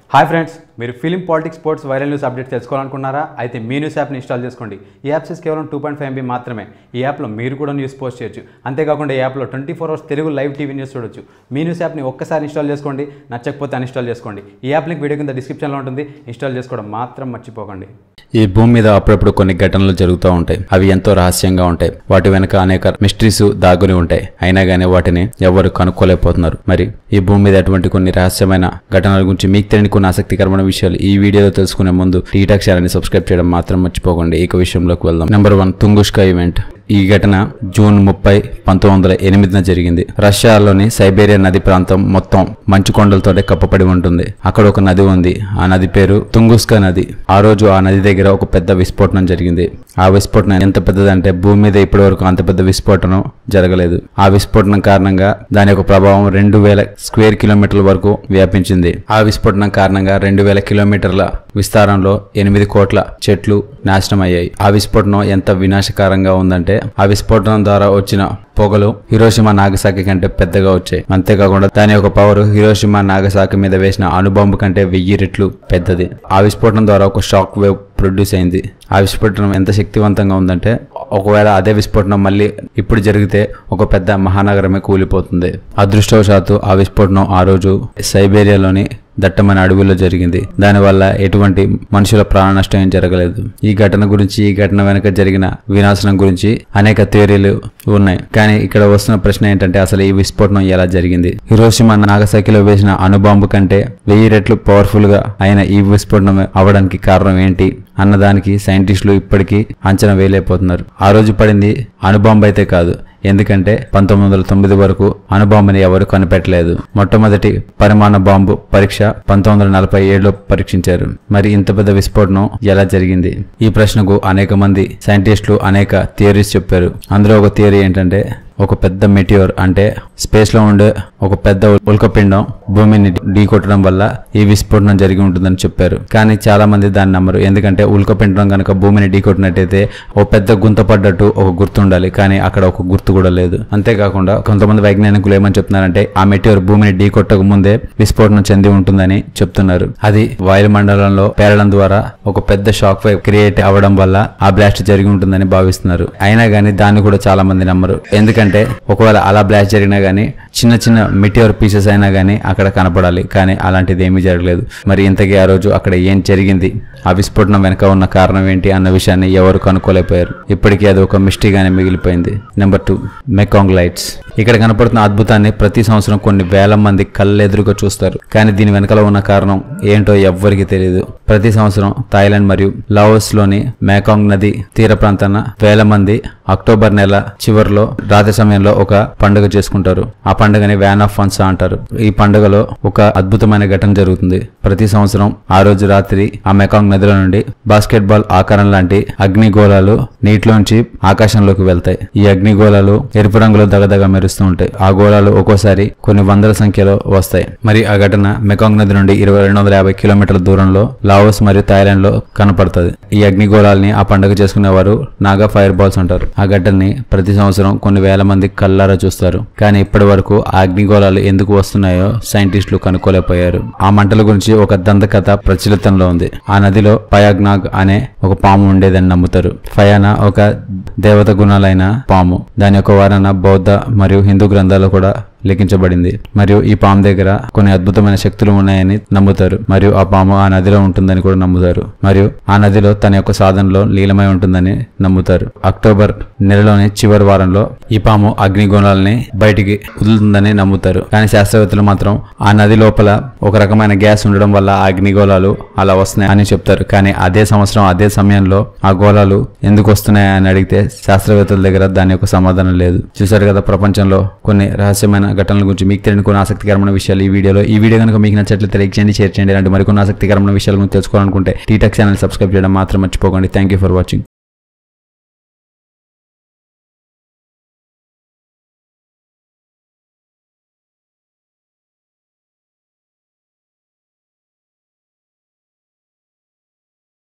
hi friends మీరు film politics sports viral news update తెలుసుకోవాలనుకున్నారా అయితే మీ న్యూస్ యాప్ని ఇన్స్టాల్ చేసుకోండి ఈ యాప్ సైజ్ కేవలం టూ పాయింట్ ఫైవ్ ఎంబీ మాత్రమే ఈ యాప్లో మీరు కూడా న్యూస్ పోస్ట్ చేయొచ్చు అంతేకాకుండా ఈ యాప్లో twenty four hours Telugu live TV news చూడొచ్చు మీ న్యూస్ యాప్ని ఒక్కసారి ఇన్స్టాల్ చేసుకోండి నచ్చకపోతే అన్ఇన్స్టాల్ చేసుకోండి ఈ యాప్ లింక్ వీడియో కింద డిస్క్రిప్షన్లో ఉంటుంది ఇన్స్టాల్ చేసుకోవడం మాత్రం మర్చిపోకండి ఈ భూమి మీద అప్పుడప్పుడు కొన్ని ఘటనలు జరుగుతూ ఉంటాయి అవి ఎంతో రహస్యంగా ఉంటాయి వాటి వెనుక అనేక మిస్టరీస్ దాగుని ఉంటాయి అయినా కానీ వాటిని ఎవరు కనుక్కోలేకపోతున్నారు మరి ఈ భూమి మీద అటువంటి కొన్ని రహస్యమైన ఘటనల గురించి మీకు తెలియని కొన్ని ఆసక్తికరమైన విషయాలు ఈ వీడియోలో తెలుసుకునే ముందు టీటాక్ ఛానల్ని సబ్స్క్రైబ్ చేయడం మాత్రం మర్చిపోకండి ఇక విషయంలోకి వెళ్దాం నెంబర్ వన్ తుంగుష్క ఈవెంట్ ఈ ఘటన జూన్ ముప్పై పంతొమ్మిది వందల ఎనిమిదిన జరిగింది రష్యాలోని సైబేరియా నది ప్రాంతం మొత్తం మంచు కొండలతోటే కప్పబడి ఉంటుంది అక్కడ ఒక నది ఉంది ఆ నది పేరు తుంగుస్కా నది ఆ రోజు ఆ నది దగ్గర ఒక పెద్ద విస్ఫోటనం జరిగింది ఆ విస్ఫోటనం ఎంత పెద్దదంటే భూమి మీద ఇప్పటి వరకు అంత పెద్ద విస్ఫోటనం జరగలేదు ఆ విస్ఫోటనం కారణంగా దాని యొక్క ప్రభావం రెండు వేల స్క్వేర్ కిలోమీటర్ల వరకు వ్యాపించింది ఆ విస్ఫోటనం కారణంగా రెండు వేల కిలోమీటర్ల విస్తారంలో ఎనిమిది కోట్ల చెట్లు నాశనం అయ్యాయి ఆ విస్ఫోటనం ఎంత వినాశకరంగా ఉందంటే ఆ విస్ఫోటనం ద్వారా వచ్చిన పొగలు హిరోషిమా నాగసాకి కంటే పెద్దగా వచ్చాయి అంతేకాకుండా దాని యొక్క పవర్ హిరోషిమా నాగసాకి మీద వేసిన అణుబాంబు కంటే వెయ్యి రెట్లు పెద్దది ఆ విస్ఫోటనం ద్వారా ఒక షాక్ వేవ్ ప్రొడ్యూస్ అయింది ఆ విస్ఫోటనం ఎంత శక్తివంతంగా ఉందంటే ఒకవేళ అదే విస్ఫోటనం మళ్ళీ ఇప్పుడు జరిగితే ఒక పెద్ద మహానగరమే కూలిపోతుంది అదృష్టవశాత్తు ఆ విస్ఫోటనం ఆ రోజు సైబేరియాలోని దట్టమైన అడవుల్లో జరిగింది దానివల్ల ఎటువంటి మనుషుల ప్రాణ నష్టం ఏం జరగలేదు ఈ ఘటన గురించి ఈ ఘటన వెనుక జరిగిన వినాశనం గురించి అనేక థియరీలు ఉన్నాయి కానీ ఇక్కడ వస్తున్న ప్రశ్న ఏంటంటే అసలు ఈ విస్ఫోటనం ఎలా జరిగింది హిరోషిమా నాగసాకిలో వేసిన అణుబాంబు కంటే వెయ్యి రెట్లు పవర్ఫుల్ గా అయిన ఈ విస్ఫోటనం అవడానికి కారణం ఏంటి అన్నదానికి సైంటిస్టులు ఇప్పటికీ అంచనా వేయలేకపోతున్నారు ఆ రోజు పడింది అణుబాంబు అయితే కాదు ఎందుకంటే పంతొమ్మిది వందల తొమ్మిది వరకు అణుబాంబుని ఎవరు కనిపెట్టలేదు మొట్టమొదటి పరిమాణ బాంబు పరీక్ష పంతొమ్మిది వందల నలభై ఏడులో పరీక్షించారు మరి ఇంత పెద్ద విస్ఫోటనం ఎలా జరిగింది ఈ ప్రశ్నకు అనేక మంది సైంటిస్టులు అనేక థియరీస్ చెప్పారు అందులో ఒక థియరీ ఏంటంటే ఒక పెద్ద మెటియోర్ అంటే స్పేస్ లో ఉండే ఒక పెద్ద ఉల్కపిండం భూమిని ఢీకొట్టడం వల్ల ఈ విస్ఫోటనం జరిగి ఉంటుందని చెప్పారు కానీ చాలా మంది దాన్ని నమ్మరు ఎందుకంటే ఉల్కపిండం కనుక భూమిని ఢీకొట్టినట్టయితే ఓ పెద్ద గుంత పడ్డట్టు ఒక గుర్తు ఉండాలి కానీ అక్కడ ఒక గుర్తు కూడా లేదు అంతేకాకుండా కొంతమంది వైజ్ఞానికులు ఏమని చెప్తున్నారంటే ఆ మెటియోర్ భూమిని ఢీకొట్టక ముందే విస్ఫోటనం చెంది ఉంటుందని చెప్తున్నారు అది వాయుమండలంలో పేరడం ద్వారా ఒక పెద్ద షాక్ వేవ్ క్రియేట్ అవ్వడం వల్ల ఆ బ్లాస్ట్ జరిగి ఉంటుందని భావిస్తున్నారు అయినా కానీ దాన్ని కూడా చాలా మంది నమ్మరు ఎందుకంటే ఒకవేళ అలా బ్లాస్ట్ జరిగినా కానీ చిన్న చిన్న మిటియోర్ పీసెస్ అయినా కానీ అక్కడ కనపడాలి కానీ అలాంటిది ఏమీ జరగలేదు మరి ఇంతకీ ఆ రోజు అక్కడ ఏం జరిగింది ఆ విస్ఫోటనం వెనక ఉన్న కారణం ఏంటి అన్న విషయాన్ని ఎవరు కనుక్కోలేకపోయారు ఇప్పటికీ అది ఒక మిస్టరీగానే మిగిలిపోయింది నెంబర్ టూ మెకాంగ్ లైట్స్ ఇక్కడ కనపడుతున్న అద్భుతాన్ని ప్రతి సంవత్సరం కొన్ని వేల మంది కళ్ళెదురుగా చూస్తారు కానీ దీని వెనకాల ఉన్న కారణం ఏంటో ఎవ్వరికి తెలియదు ప్రతి సంవత్సరం థాయిలాండ్ మరియు లావోస్ లోని మేకాంగ్ నది తీర ప్రాంతాన వేల మంది అక్టోబర్ నెల చివరిలో రాత్రి సమయంలో ఒక పండుగ చేసుకుంటారు ఆ పండుగని వ్యాన్ ఆఫ్ ఫన్స్ అంటారు ఈ పండుగలో ఒక అద్భుతమైన ఘటన జరుగుతుంది ప్రతి సంవత్సరం ఆ రోజు రాత్రి ఆ మెకాంగ్ నదిలో నుండి బాస్కెట్ బాల్ ఆకారం లాంటి అగ్నిగోళాలు నీటిలోంచి ఆకాశంలోకి వెళ్తాయి ఈ అగ్నిగోళాలు ఎరుపు రంగులో దగదగ మెరుస్తూ ఉంటాయి ఆ గోళాలు ఒక్కోసారి కొన్ని వందల సంఖ్యలో వస్తాయి మరి ఆ ఘటన మెకాంగ్ నది నుండి ఇరవై రెండు వందల యాభై కిలోమీటర్ల దూరంలో లావోస్ మరియు థాయిలాండ్ లో కనపడుతుంది ఈ అగ్నిగోళాలని ఆ పండుగ చేసుకునేవారు నాగా ఫైర్ బాల్స్ అంటారు ఆ ఘటనని ప్రతి సంవత్సరం కొన్ని వేల మంది కళ్ళారా చూస్తారు కానీ ఇప్పటి వరకు ఆ అగ్నిగోళాలు ఎందుకు వస్తున్నాయో సైంటిస్టులు కనుక్కోలేకపోయారు ఆ మంటల గురించి ఒక దంతకథ ప్రచలితంలో ఉంది ఆ నదిలో పయాగ్నాగ్ అనే ఒక పాము ఉండేదని నమ్ముతారు ఫయానా ఒక దేవత గుణాలైన పాము దాని యొక్క వారన బౌద్ధ మరియు హిందూ గ్రంథాలు కూడా లిఖించబడింది మరియు ఈ పాము దగ్గర కొన్ని అద్భుతమైన శక్తులు ఉన్నాయని నమ్ముతారు మరియు ఆ పాము ఆ నదిలో ఉంటుందని కూడా నమ్ముతారు మరియు ఆ నదిలో తన యొక్క సాధనలో లీలమై ఉంటుందని నమ్ముతారు అక్టోబర్ నెలలోని చివరి వారంలో ఈ పాము అగ్నిగోళాలని బయటికి వదులుతుందని నమ్ముతారు కానీ శాస్త్రవేత్తలు మాత్రం ఆ నది లోపల ఒక రకమైన గ్యాస్ ఉండడం వల్ల ఆ అగ్నిగోళాలు అలా వస్తున్నాయి అని చెప్తారు కానీ అదే సంవత్సరం అదే సమయంలో ఆ గోళాలు ఎందుకు వస్తున్నాయి అని అడిగితే శాస్త్రవేత్తల దగ్గర దాని యొక్క సమాధానం లేదు చూసారు కదా ప్రపంచంలో కొన్ని రహస్యమైన ఘటనల గురించి మీకు తెలియని కొన్ని ఆసక్తికరమైన విషయాలు ఈ వీడియోలో ఈ వీడియో కనుక మీకు నచ్చట్లయితే లైక్ చేయండి షేర్ చేయండి ఇలాంటి మరికొన్ని ఆసక్తికరమైన విషయాల గురించి తెలుసుకోవాలనుకుంటే టీటెక్ ఛానల్ సబ్స్క్రైబ్ చేయడం మాత్రం మర్చిపోకండి థ్యాంక్ యూ ఫర్ వాచింగ్